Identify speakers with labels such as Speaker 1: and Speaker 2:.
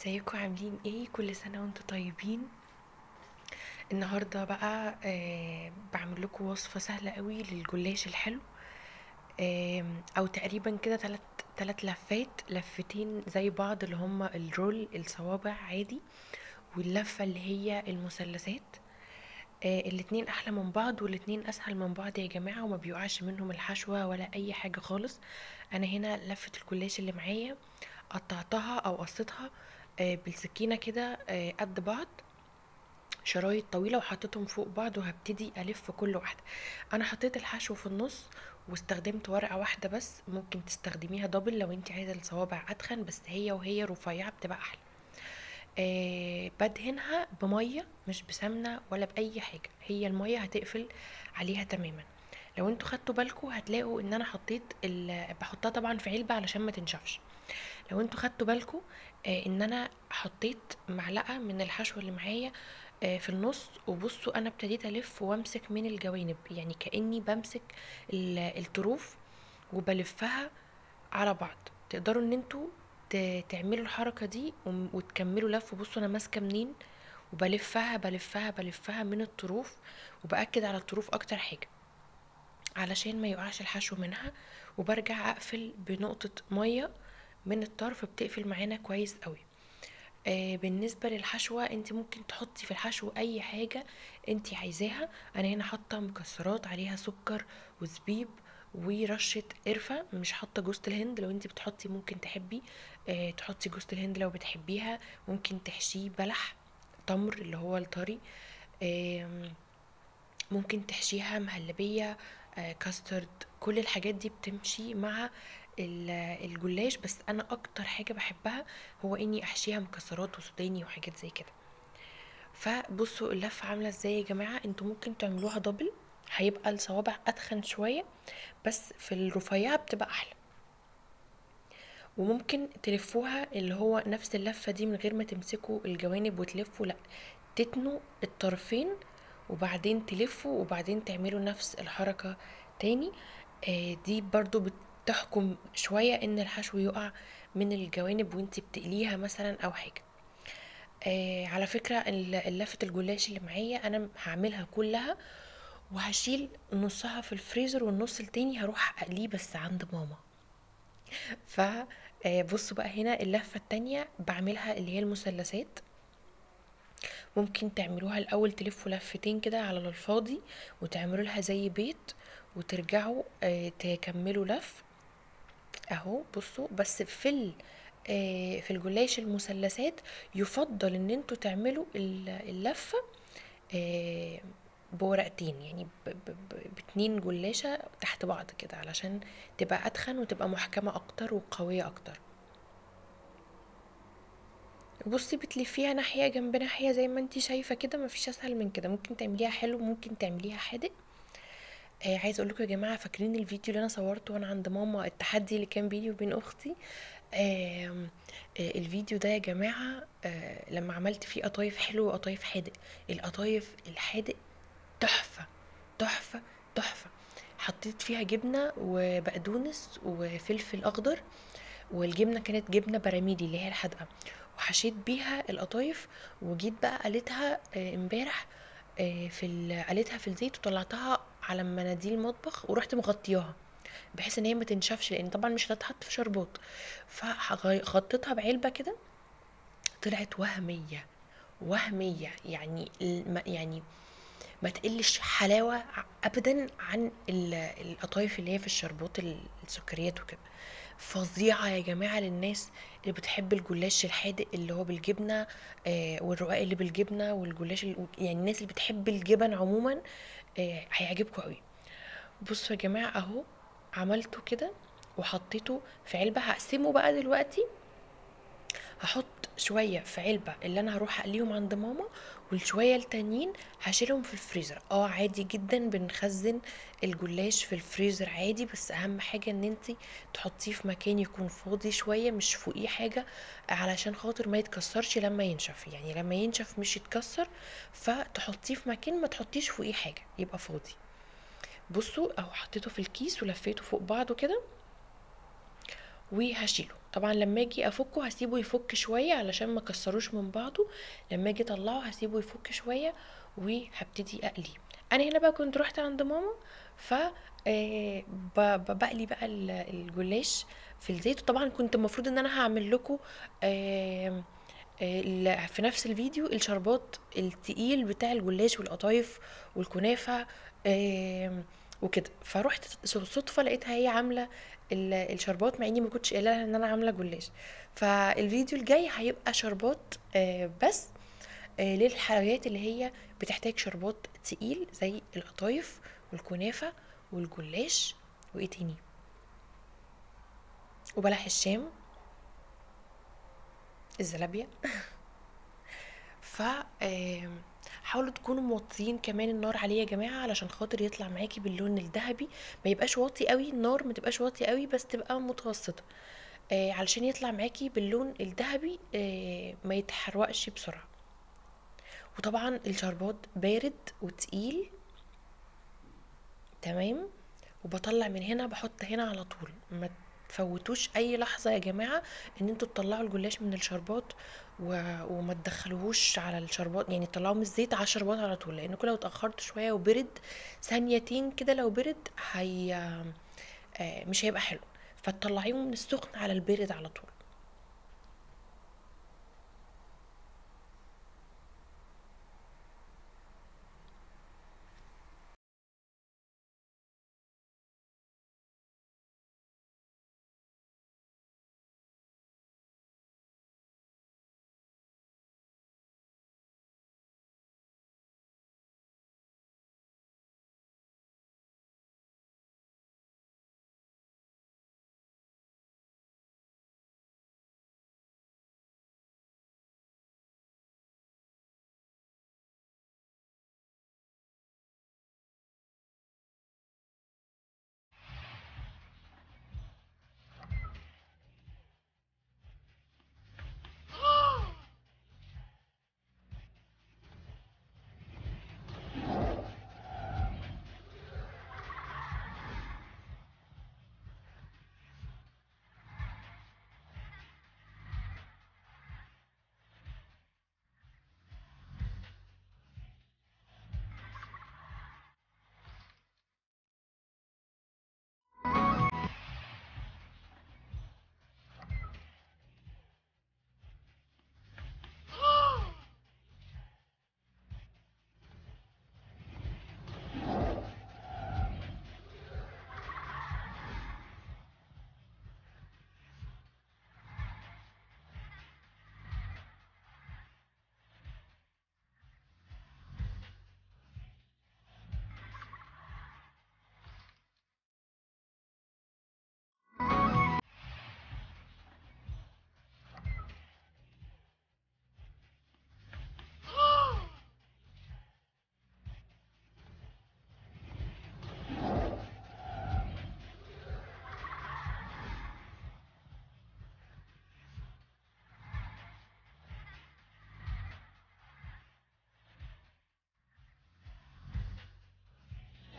Speaker 1: ازيكم عاملين ايه كل سنة وانتم طيبين النهاردة بقى آه بعمل لكم وصفة سهلة قوي للجلاش الحلو آه او تقريبا كده تلات تلات لفات لفتين زي بعض اللي هما الرول الصوابع عادي واللفة اللي هي المثلثات آه الاتنين احلى من بعض والاتنين اسهل من بعض يا جماعة وما بيقعش منهم الحشوة ولا اي حاجة خالص انا هنا لفة الجلاش اللي معايا قطعتها او قصيتها آه، بالسكينة كده آه، قد بعض شرايط طويلة وحطيتهم فوق بعض وهبتدي ألف كل واحدة أنا حطيت الحشو في النص واستخدمت ورقة واحدة بس ممكن تستخدميها دبل لو انت عايزة الصوابع أتخن بس هي وهي رفيعة بتبقى أحلى أه بدهنها بمية مش بسمنة ولا بأي حاجة هي المية هتقفل عليها تماما لو انتوا خدتوا بالكم هتلاقوا ان انا حطيت ال- بحطها طبعا في علبة علشان ما تنشفش لو انتوا خدتوا بالكم آه ان انا حطيت معلقه من الحشوه اللي معايا آه في النص وبصوا انا ابتديت الف وامسك من الجوانب يعني كاني بمسك ال- الطروف وبلفها على بعض تقدروا ان انتوا ت- تعملوا الحركه دي وم- وتكملوا لف بصوا انا ماسكه منين وبلفها بلفها بلفها من الطروف وباكد على الطروف اكتر حاجه علشان ما يقعش الحشو منها وبرجع اقفل بنقطه ميه من الطرف بتقفل معانا كويس قوي آه بالنسبة للحشوة انت ممكن تحطي في الحشو اي حاجة انت عايزاها انا هنا حاطة مكسرات عليها سكر وزبيب ورشة قرفة مش حاطة جوزة الهند لو انت بتحطي ممكن تحبي آه تحطي جوزة الهند لو بتحبيها ممكن تحشيه بلح تمر اللي هو الطري آم، ممكن تحشيها مهلبية آه، كاسترد كل الحاجات دي بتمشي مع ال- الجلاش بس انا اكتر حاجة بحبها هو اني احشيها مكسرات وسوداني وحاجات زي كده فبصوا اللفة عاملة ازاي يا جماعة انتوا ممكن تعملوها دبل هيبقى الصوابع اتخن شوية بس في الرفيعة بتبقى احلى وممكن تلفوها اللي هو نفس اللفة دي من غير ما تمسكوا الجوانب وتلفوا لا تتنوا الطرفين وبعدين تلفوا وبعدين تعملوا نفس الحركة تاني آه دي برضو بتحكم شوية ان الحشو يقع من الجوانب وانتي بتقليها مثلا او حاجة آه على فكرة ال- اللفة الجلاش اللي معايا انا هعملها كلها وهشيل نصها في الفريزر والنص التاني هروح اقليه بس عند ماما ف آه، بصوا بقى هنا اللفة التانية بعملها اللي هي المثلثات ممكن تعملوها الاول تلفوا لفتين كده على الفاضي وتعملوا لها زي بيت وترجعوا آه، تكملوا لف اهو بصوا بس في ال- آه، في الجلاش المثلثات يفضل ان انتوا تعملوا ال- اللفة آه، بورقتين يعني ب- ب- ب- باتنين جلاشة تحت بعض كده علشان تبقى اتخن وتبقى محكمة اكتر وقوية اكتر بصي بتلفيها ناحية جنب ناحية زي ما انتي شايفة كده مفيش اسهل من كده ممكن تعمليها حلو ممكن تعمليها حادق آه عايزه اقول لكم يا جماعه فاكرين الفيديو اللي انا صورته وانا عند ماما التحدي اللي كان بيني وبين اختي آه آه الفيديو ده يا جماعه آه لما عملت فيه قطايف حلو وقطايف حادق القطايف الحادق تحفه تحفه تحفه حطيت فيها جبنه وبقدونس وفلفل اخضر والجبنه كانت جبنه براميلي اللي هي الحادقه وحشيت بيها القطايف وجيت بقى قليتها آه، امبارح آه، في ال- قليتها في الزيت وطلعتها على مناديل مطبخ ورحت مغطياها بحيث ان هي ما تنشفش لان طبعا مش هتتحط في شربات فغطيتها بعلبه كده طلعت وهميه وهميه يعني الم- يعني ما تقلش حلاوه ع- ابدا عن ال- القطايف اللي هي في الشربات ال- السكريات وكده فظيعه يا جماعه للناس اللي بتحب الجلاش الحادق اللي هو بالجبنه آه والرقاق اللي بالجبنه والجلاش ال- يعني الناس اللي بتحب الجبن عموما آه هيعجبكم قوي بصوا يا جماعه اهو عملته كده وحطيته في علبه هقسمه بقى دلوقتي هحط شوية في علبة اللي انا هروح اقليهم عند ماما والشوية التانيين هشيلهم في الفريزر اه عادي جدا بنخزن الجلاش في الفريزر عادي بس اهم حاجة ان انتي تحطيه في مكان يكون فاضي شوية مش فوقيه حاجة علشان خاطر ما يتكسرش لما ينشف يعني لما ينشف مش يتكسر فتحطيه في مكان ما تحطيش فوقيه حاجة يبقى فاضي بصوا اهو حطيته في الكيس ولفيته فوق بعضه كده وهشيله طبعا لما اجي افكه هسيبه يفك شويه علشان ما كسروش من بعضه لما اجي اطلعه هسيبه يفك شويه وهبتدي اقليه انا هنا بقى كنت رحت عند ماما ف آه، ب- ب- بقلي بقى ال- الجلاش في الزيت وطبعا كنت المفروض ان انا هعمل لكم آم، آه، ال- في نفس الفيديو الشربات التقيل بتاع الجلاش والقطايف والكنافه آم، وكده فرحت صدفه لقيتها هي عامله ال- الشربات مع اني ما كنتش قايله لها ان انا عامله جلاش فالفيديو الجاي هيبقى شربات آه، بس آه، للحلويات اللي هي بتحتاج شربات تقيل زي القطايف والكنافه والجلاش وايه تاني وبلح الشام الزلابيه ف آم، حاولوا تكونوا موطيين كمان النار عليه يا جماعه علشان خاطر يطلع معاكي باللون الذهبي ما يبقاش واطي قوي النار ما تبقاش واطي قوي بس تبقى متوسطه آه علشان يطلع معاكي باللون الذهبي آه ما يتحرقش بسرعه وطبعا الشربات بارد وتقيل تمام وبطلع من هنا بحط هنا على طول ما تفوتوش اي لحظه يا جماعه ان انتوا تطلعوا الجلاش من الشربات و... وما تدخلوهوش على الشربات يعني تطلعوه من الزيت على الشربات على طول لان لو اتاخرت شويه وبرد ثانيتين كده لو برد هي آه، مش هيبقى حلو فتطلعيه من السخن على البارد على طول